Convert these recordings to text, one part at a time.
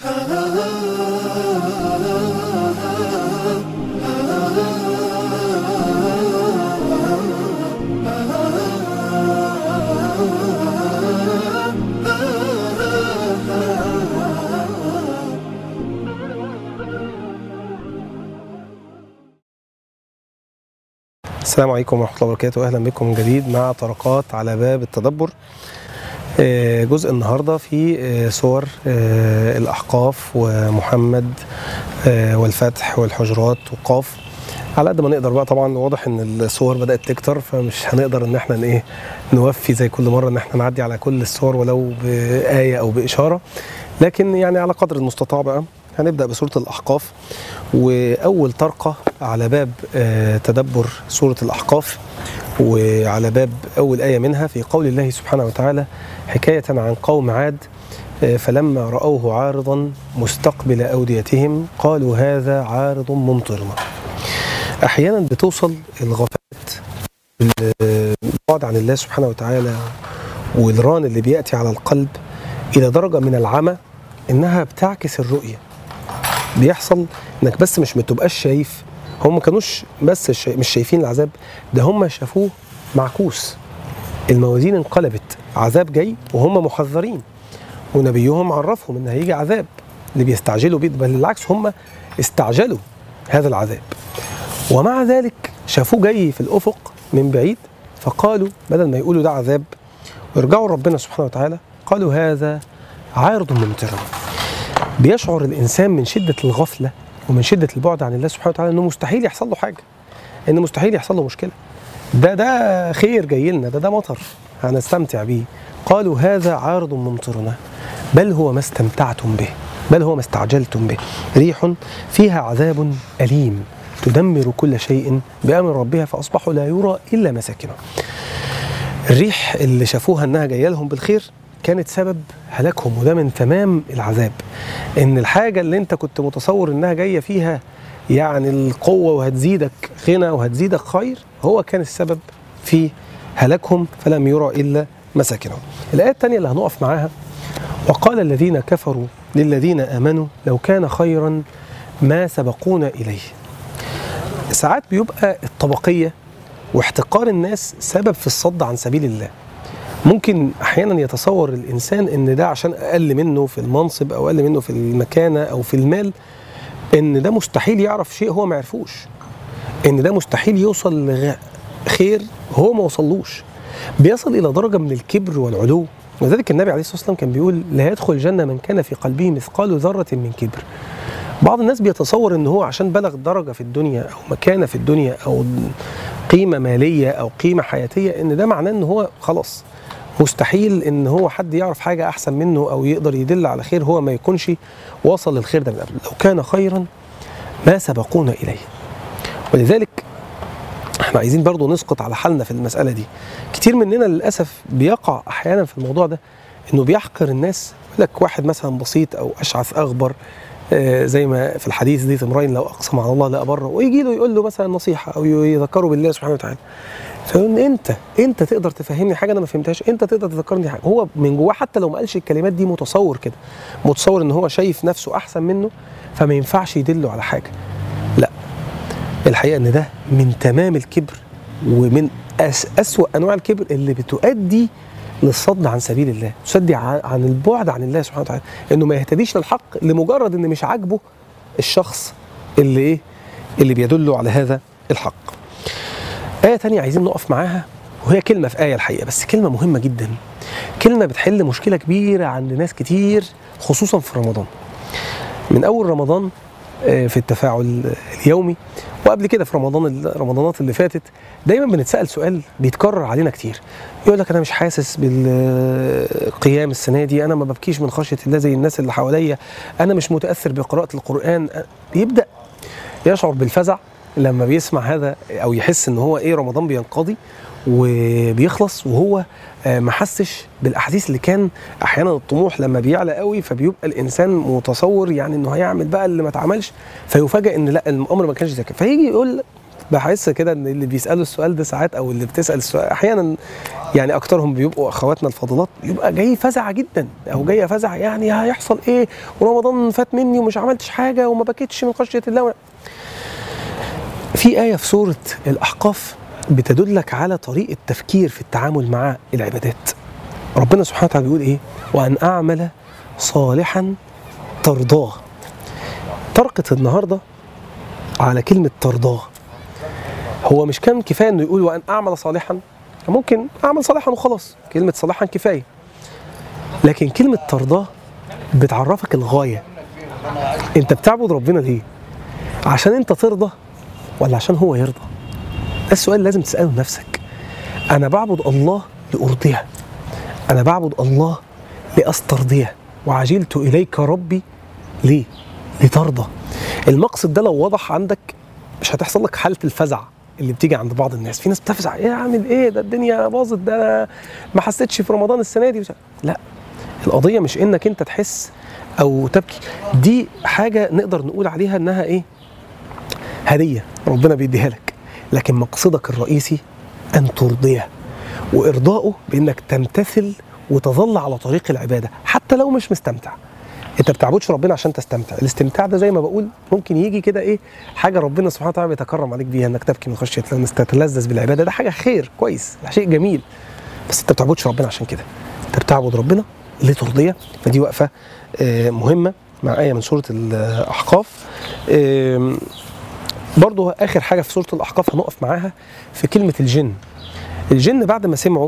السلام عليكم ورحمة الله وبركاته أهلا بكم من جديد مع طرقات على باب التدبر آه، جزء النهاردة في آه، سور آه، الأحقاف ومحمد آه، والفتح والحجرات وقاف على قد ما نقدر بقى طبعا واضح ان الصور بدات تكتر فمش هنقدر ان احنا ايه نوفي زي كل مره ان احنا نعدي على كل الصور ولو بايه او باشاره لكن يعني على قدر المستطاع بقى هنبدا بسوره الاحقاف واول طرقه على باب آه، تدبر سوره الاحقاف وعلى باب اول ايه منها في قول الله سبحانه وتعالى حكايه عن قوم عاد آه، فلما راوه عارضا مستقبل اوديتهم قالوا هذا عارض ممطرنا احيانا بتوصل الغفلات البعد عن الله سبحانه وتعالى والران اللي بياتي على القلب الى درجه من العمى انها بتعكس الرؤيه بيحصل انك بس مش بتبقاش شايف هم ما كانوش بس شا... مش شايفين العذاب ده هم شافوه معكوس الموازين انقلبت عذاب جاي وهم محذرين ونبيهم عرفهم ان هيجي عذاب اللي بيستعجلوا بيه بل بالعكس هم استعجلوا هذا العذاب ومع ذلك شافوه جاي في الافق من بعيد فقالوا بدل ما يقولوا ده عذاب ويرجعوا لربنا سبحانه وتعالى قالوا هذا عارض ممطرنا بيشعر الانسان من شده الغفله ومن شده البعد عن الله سبحانه وتعالى انه مستحيل يحصل له حاجه ان مستحيل يحصل له مشكله ده ده خير جاي لنا ده ده مطر هنستمتع بيه قالوا هذا عارض ممطرنا بل هو ما استمتعتم به بل هو ما استعجلتم به ريح فيها عذاب أليم تدمر كل شيء بأمر ربها فأصبحوا لا يرى إلا مساكنهم الريح اللي شافوها انها جايه لهم بالخير كانت سبب هلاكهم وده من تمام العذاب ان الحاجه اللي انت كنت متصور انها جايه فيها يعني القوه وهتزيدك غنى وهتزيدك خير هو كان السبب في هلاكهم فلم يرى الا مساكنهم. الايه الثانيه اللي هنقف معاها وقال الذين كفروا للذين امنوا لو كان خيرا ما سبقونا اليه. ساعات بيبقى الطبقيه واحتقار الناس سبب في الصد عن سبيل الله. ممكن احيانا يتصور الانسان ان ده عشان اقل منه في المنصب او اقل منه في المكانه او في المال ان ده مستحيل يعرف شيء هو ما عرفوش ان ده مستحيل يوصل لخير هو ما وصلوش بيصل الى درجه من الكبر والعلو ولذلك النبي عليه الصلاه والسلام كان بيقول لا يدخل الجنه من كان في قلبه مثقال ذره من كبر بعض الناس بيتصور ان هو عشان بلغ درجه في الدنيا او مكانه في الدنيا او قيمه ماليه او قيمه حياتيه ان ده معناه ان هو خلاص مستحيل ان هو حد يعرف حاجه احسن منه او يقدر يدل على خير هو ما يكونش وصل للخير ده من قبل لو كان خيرا ما سبقونا اليه ولذلك احنا عايزين برضو نسقط على حالنا في المساله دي كتير مننا للاسف بيقع احيانا في الموضوع ده انه بيحقر الناس يقول لك واحد مثلا بسيط او اشعث اغبر آه، زي ما في الحديث دي امرئ لو اقسم على الله لابره ويجي له يقول له مثلا نصيحه او يذكره بالله سبحانه وتعالى فيقول انت انت تقدر تفهمني حاجه انا ما فهمتهاش انت تقدر تذكرني حاجه هو من جواه حتى لو ما قالش الكلمات دي متصور كده متصور ان هو شايف نفسه احسن منه فما ينفعش يدله على حاجه لا الحقيقه ان ده من تمام الكبر ومن أس اسوا انواع الكبر اللي بتؤدي للصد عن سبيل الله تصدي ع- عن البعد عن الله سبحانه وتعالى انه ما يهتديش للحق لمجرد ان مش عاجبه الشخص اللي ايه اللي بيدله على هذا الحق آية تانية عايزين نقف معاها وهي كلمة في آية الحقيقة بس كلمة مهمة جدا كلمة بتحل مشكلة كبيرة عند ناس كتير خصوصا في رمضان من أول رمضان آه، في التفاعل اليومي وقبل كده في رمضان الرمضانات اللي فاتت دايما بنتسأل سؤال بيتكرر علينا كتير يقول لك انا مش حاسس بالقيام السنه دي انا ما ببكيش من خشيه الله زي الناس اللي حواليا انا مش متاثر بقراءه القران بيبدا يشعر بالفزع لما بيسمع هذا او يحس ان هو ايه رمضان بينقضي وبيخلص وهو آه، ما حسش بالاحاديث اللي كان احيانا الطموح لما بيعلى قوي فبيبقى الانسان متصور يعني انه هيعمل بقى اللي ما اتعملش فيفاجئ ان لا الامر ما كانش زي كده فيجي يقول بحس كده ان اللي بيسالوا السؤال ده ساعات او اللي بتسال السؤال احيانا يعني اكترهم بيبقوا اخواتنا الفاضلات يبقى جاي فزع جدا او جايه فزع يعني هيحصل ايه ورمضان فات مني ومش عملتش حاجه وما بكيتش من خشيه الله في ايه في سوره الاحقاف بتدلك على طريقه تفكير في التعامل مع العبادات ربنا سبحانه وتعالى بيقول ايه وان اعمل صالحا ترضاه طرقت النهارده على كلمه ترضاه هو مش كان كفايه انه يقول وان اعمل صالحا ممكن اعمل صالحا وخلاص كلمه صالحا كفايه لكن كلمه ترضاه بتعرفك الغايه انت بتعبد ربنا ليه عشان انت ترضى ولا عشان هو يرضى ده السؤال اللي لازم تساله لنفسك انا بعبد الله لارضيه انا بعبد الله لاسترضيه وعجلت اليك ربي ليه لترضى المقصد ده لو وضح عندك مش هتحصل لك حاله الفزع اللي بتيجي عند بعض الناس في ناس بتفزع ايه اعمل ايه ده الدنيا باظت ده أنا ما حسيتش في رمضان السنه دي لا القضيه مش انك انت تحس او تبكي دي حاجه نقدر نقول عليها انها ايه هديه ربنا بيديها لك لكن مقصدك الرئيسي ان ترضيه وارضائه بانك تمتثل وتظل على طريق العباده حتى لو مش مستمتع انت بتعبدش ربنا عشان تستمتع الاستمتاع ده زي ما بقول ممكن يجي كده ايه حاجه ربنا سبحانه وتعالى بيتكرم عليك بيها انك تبكي من خشيه الله انك تتلذذ بالعباده ده حاجه خير كويس ده شيء جميل بس انت ما بتعبدش ربنا عشان كده انت بتعبد ربنا لترضيه فدي وقفه آه، مهمه مع ايه من سوره الاحقاف آم، برضو اخر حاجه في سوره الاحقاف هنقف معاها في كلمه الجن الجن بعد ما سمعوا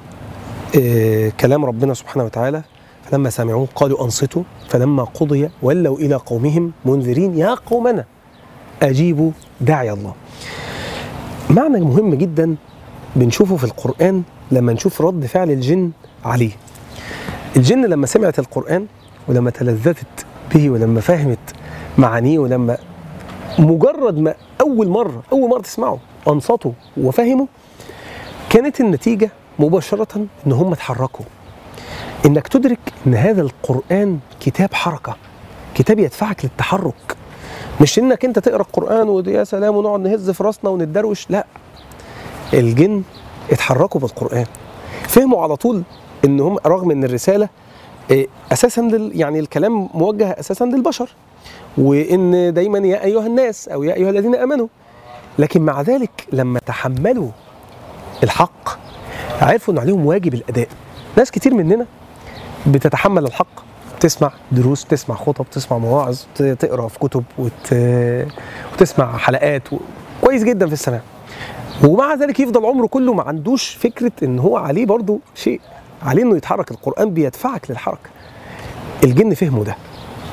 آه، كلام ربنا سبحانه وتعالى فلما سمعوه قالوا انصتوا فلما قضي ولوا الى قومهم منذرين يا قومنا اجيبوا داعي الله. معنى مهم جدا بنشوفه في القران لما نشوف رد فعل الجن عليه. الجن لما سمعت القران ولما تلذذت به ولما فهمت معانيه ولما مجرد ما اول مره اول مره تسمعه انصتوا وفهموا كانت النتيجه مباشره ان هم اتحركوا انك تدرك ان هذا القران كتاب حركه كتاب يدفعك للتحرك مش انك انت تقرا القران ويا سلام ونقعد نهز في راسنا ونتدروش لا الجن اتحركوا بالقران فهموا على طول ان هم رغم ان الرساله إيه، اساسا لل يعني الكلام موجه اساسا للبشر وان دايما يا ايها الناس او يا ايها الذين امنوا لكن مع ذلك لما تحملوا الحق عرفوا ان عليهم واجب الاداء ناس كتير مننا بتتحمل الحق تسمع دروس تسمع خطب تسمع مواعظ ت- تقرا في كتب وت... وتسمع حلقات و... كويس جدا في السماع ومع ذلك يفضل عمره كله ما عندوش فكره ان هو عليه برضو شيء عليه انه يتحرك القران بيدفعك للحركه الجن فهموا ده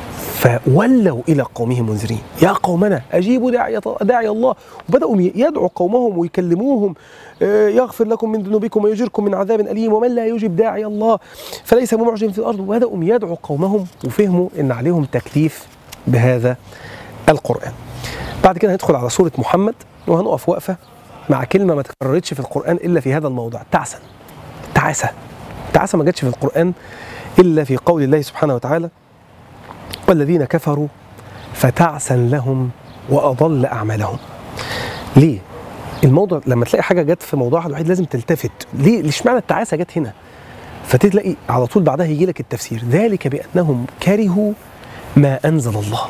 فولوا الى قومهم منذرين يا قومنا اجيبوا داعي داعي الله وبداوا يدعوا قومهم ويكلموهم آه، يغفر لكم من ذنوبكم ويجركم من عذاب اليم ومن لا يجب داعي الله فليس بمعجم في الارض وبداوا يدعوا قومهم وفهموا ان عليهم تكليف بهذا القران بعد كده هندخل على سوره محمد وهنقف وقفه مع كلمه ما تكررتش في القران الا في هذا الموضع تعسا تعاسه تعاسه ما جاتش في القران الا في قول الله سبحانه وتعالى والذين كفروا فتعسا لهم واضل اعمالهم ليه الموضوع لما تلاقي حاجه جت في موضوعها الوحيد لازم تلتفت ليه ليش معنى التعاسه جت هنا فتلاقي على طول بعدها يجي لك التفسير ذلك بانهم كرهوا ما انزل الله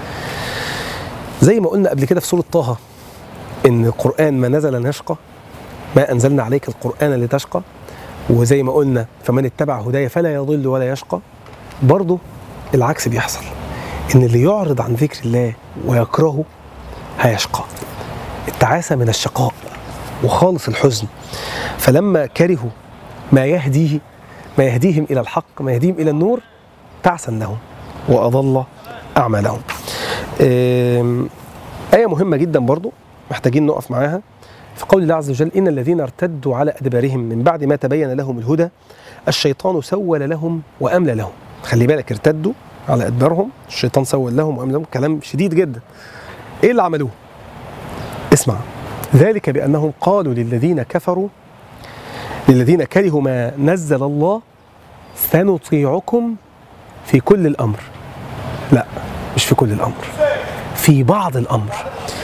زي ما قلنا قبل كده في سوره طه ان القران ما نزل نشقى ما انزلنا عليك القران لتشقى وزي ما قلنا فمن اتبع هدايا فلا يضل ولا يشقى برضه العكس بيحصل ان اللي يعرض عن ذكر الله ويكرهه هيشقى التعاسة من الشقاء وخالص الحزن فلما كرهوا ما يهديه ما يهديهم إلى الحق ما يهديهم إلى النور تعسا لهم وأضل أعمالهم آم، آية مهمة جدا برضو محتاجين نقف معاها في قول الله عز وجل إن الذين ارتدوا على أدبارهم من بعد ما تبين لهم الهدى الشيطان سول لهم وأملى لهم خلي بالك ارتدوا على أدبارهم الشيطان سول لهم وأملى لهم كلام شديد جدا إيه اللي عملوه اسمع ذلك بأنهم قالوا للذين كفروا للذين كرهوا ما نزل الله سنطيعكم في كل الأمر لا مش في كل الأمر في بعض الأمر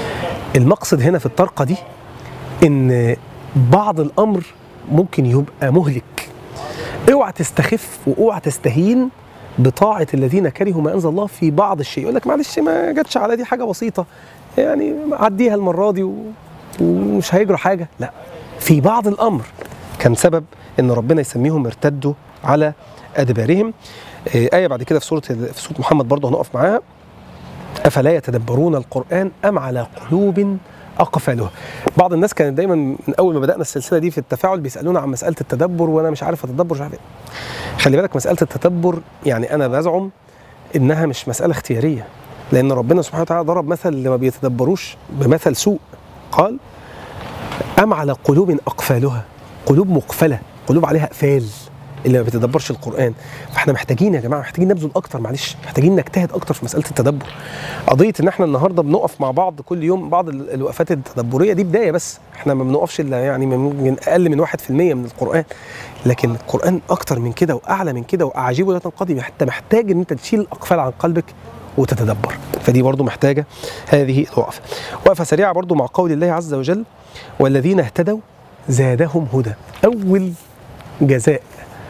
المقصد هنا في الطرقه دي ان بعض الامر ممكن يبقى مهلك اوعى تستخف واوعى تستهين بطاعه الذين كرهوا ما انزل الله في بعض الشيء يقول لك معلش ما جاتش على دي حاجه بسيطه يعني عديها المره دي و... ومش هيجرى حاجه لا في بعض الامر كان سبب ان ربنا يسميهم ارتدوا على ادبارهم آه، ايه بعد كده في سوره في سوره محمد برضه هنقف معاها افلا يتدبرون القران ام على قلوب اقفالها بعض الناس كانت دايما من اول ما بدانا السلسله دي في التفاعل بيسالونا عن مساله التدبر وانا مش عارف اتدبر مش عارف ايه خلي بالك مساله التدبر يعني انا بزعم انها مش مساله اختياريه لان ربنا سبحانه وتعالى ضرب مثل اللي ما بيتدبروش بمثل سوء قال ام على قلوب اقفالها قلوب مقفله قلوب عليها اقفال اللي ما بيتدبرش القران فاحنا محتاجين يا جماعه محتاجين نبذل اكتر معلش محتاجين نجتهد اكتر في مساله التدبر قضيه ان احنا النهارده بنقف مع بعض كل يوم بعض ال- الوقفات التدبريه دي بدايه بس احنا ما بنقفش الا يعني من اقل من 1% من القران لكن القران اكتر من كده واعلى من كده واعاجيبه لا تنقضي حتى محتاج ان انت تشيل الاقفال عن قلبك وتتدبر فدي برضو محتاجه هذه الوقفه وقفه سريعه برضو مع قول الله عز وجل والذين اهتدوا زادهم هدى اول جزاء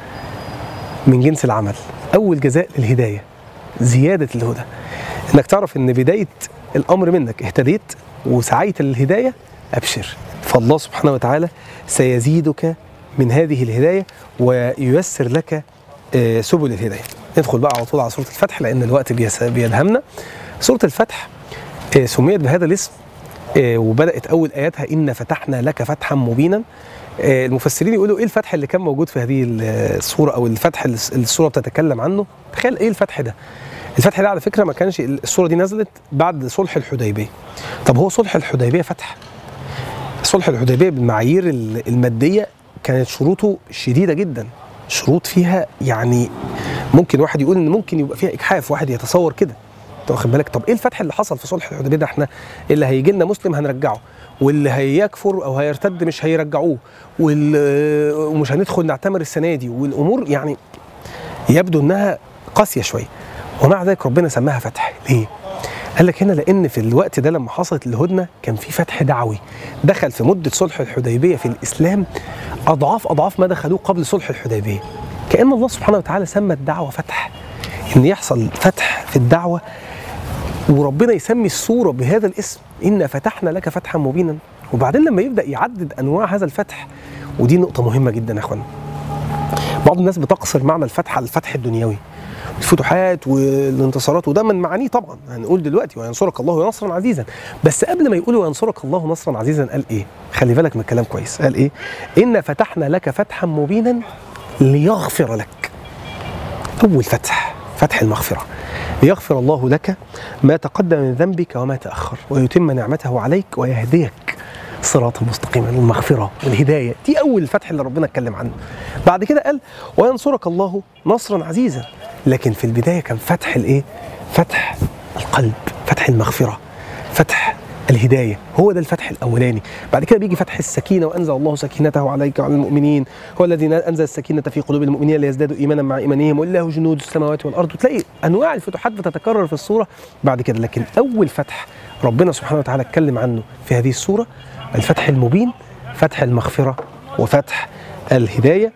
من جنس العمل اول جزاء للهدايه زياده الهدى انك تعرف ان بدايه الامر منك اهتديت وسعيت للهدايه ابشر فالله سبحانه وتعالى سيزيدك من هذه الهدايه وييسر لك آه، سبل الهدايه ندخل بقى على طول على سوره الفتح لان الوقت بيس- بيدهمنا سوره الفتح آه، سميت بهذا الاسم آه، وبدات اول اياتها ان فتحنا لك فتحا مبينا آه، المفسرين يقولوا ايه الفتح اللي كان موجود في هذه الصوره او الفتح اللي الصوره بتتكلم عنه تخيل ايه الفتح ده الفتح ده على فكره ما كانش الصوره دي نزلت بعد صلح الحديبيه طب هو صلح الحديبيه فتح صلح الحديبيه بالمعايير ال- الماديه كانت شروطه شديده جدا شروط فيها يعني ممكن واحد يقول ان ممكن يبقى فيها اجحاف واحد يتصور كده انت واخد بالك طب ايه الفتح اللي حصل في صلح الحديبيه ده احنا اللي هيجي لنا مسلم هنرجعه واللي هيكفر او هيرتد مش هيرجعوه وال- ومش هندخل نعتمر السنه دي والامور يعني يبدو انها قاسيه شويه ومع ذلك ربنا سماها فتح ليه؟ قال لك هنا لان في الوقت ده لما حصلت الهدنه كان في فتح دعوي دخل في مده صلح الحديبيه في الاسلام اضعاف اضعاف ما دخلوه قبل صلح الحديبيه كان الله سبحانه وتعالى سمى الدعوه فتح ان يحصل فتح في الدعوه وربنا يسمي السوره بهذا الاسم انا فتحنا لك فتحا مبينا وبعدين لما يبدا يعدد انواع هذا الفتح ودي نقطه مهمه جدا يا اخوانا بعض الناس بتقصر معنى الفتح على الفتح الدنيوي الفتوحات والانتصارات وده من معانيه طبعا هنقول دلوقتي وينصرك الله نصرا عزيزا بس قبل ما يقول وينصرك الله نصرا عزيزا قال ايه خلي بالك من الكلام كويس قال ايه ان فتحنا لك فتحا مبينا ليغفر لك اول فتح فتح المغفره ليغفر الله لك ما تقدم من ذنبك وما تاخر ويتم نعمته عليك ويهديك صراطا مستقيما المغفره والهدايه دي اول الفتح اللي ربنا اتكلم عنه بعد كده قال وينصرك الله نصرا عزيزا لكن في البدايه كان فتح الايه فتح القلب فتح المغفره فتح الهدايه هو ده الفتح الاولاني بعد كده بيجي فتح السكينه وانزل الله سكينته عليك وعلى المؤمنين هو الذي انزل السكينه في قلوب المؤمنين ليزدادوا ايمانا مع ايمانهم ولله جنود السماوات والارض وتلاقي انواع الفتوحات بتتكرر في الصوره بعد كده لكن اول فتح ربنا سبحانه وتعالى اتكلم عنه في هذه السوره الفتح المبين فتح المغفره وفتح الهدايه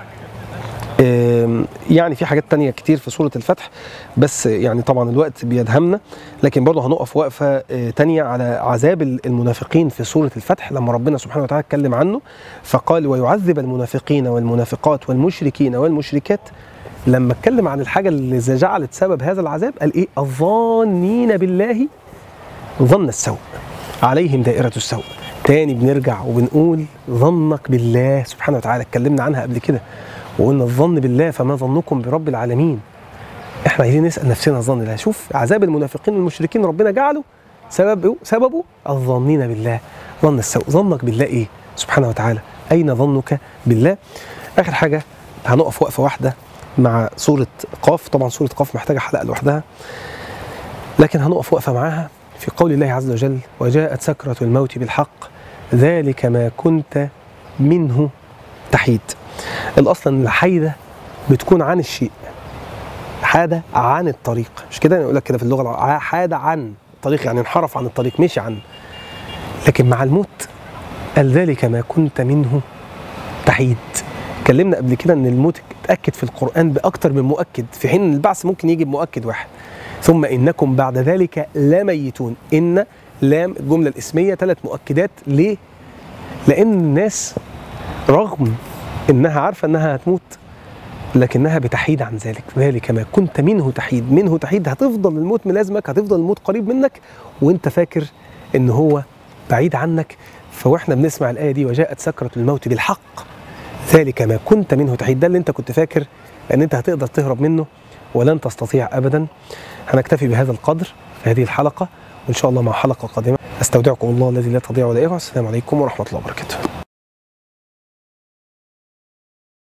آم، يعني في حاجات تانية كتير في سورة الفتح بس يعني طبعا الوقت بيدهمنا لكن برضه هنقف وقفة آه، تانية على عذاب المنافقين في سورة الفتح لما ربنا سبحانه وتعالى اتكلم عنه فقال ويعذب المنافقين والمنافقات والمشركين والمشركات لما اتكلم عن الحاجة اللي جعلت سبب هذا العذاب قال ايه الظانين بالله ظن السوء عليهم دائرة السوء تاني بنرجع وبنقول ظنك بالله سبحانه وتعالى اتكلمنا عنها قبل كده وقلنا الظن بالله فما ظنكم برب العالمين احنا عايزين نسال نفسنا الظن بالله شوف عذاب المنافقين والمشركين ربنا جعله سببه سببه الظانين بالله ظن السوء ظنك بالله ايه سبحانه وتعالى اين ظنك بالله اخر حاجه هنقف وقفه واحده مع سوره قاف طبعا سوره قاف محتاجه حلقه لوحدها لكن هنقف وقفه معاها في قول الله عز وجل وجاءت سكرة الموت بالحق ذلك ما كنت منه تحيد الأصل أن الحيدة بتكون عن الشيء حاد عن الطريق مش كده يقول لك كده في اللغة العربية حاد عن الطريق يعني انحرف عن الطريق مشي عن لكن مع الموت قال ذلك ما كنت منه تحيد اتكلمنا قبل كده ان الموت اتاكد في القران باكتر من مؤكد في حين ان البعث ممكن يجي بمؤكد واحد ثم انكم بعد ذلك لميتون ان لام الجمله الاسميه ثلاث مؤكدات ليه لان الناس رغم انها عارفه انها هتموت لكنها بتحيد عن ذلك ذلك ما كنت منه تحيد منه تحيد هتفضل الموت ملازمك هتفضل الموت قريب منك وانت فاكر ان هو بعيد عنك فواحنا بنسمع الايه دي وجاءت سكره الموت بالحق ذلك ما كنت منه تحيد ده اللي انت كنت فاكر ان انت هتقدر تهرب منه ولن تستطيع ابدا هنكتفي بهذا القدر في هذه الحلقه وان شاء الله مع حلقه قادمه استودعكم الله الذي لا تضيع ودائعه السلام عليكم ورحمه الله وبركاته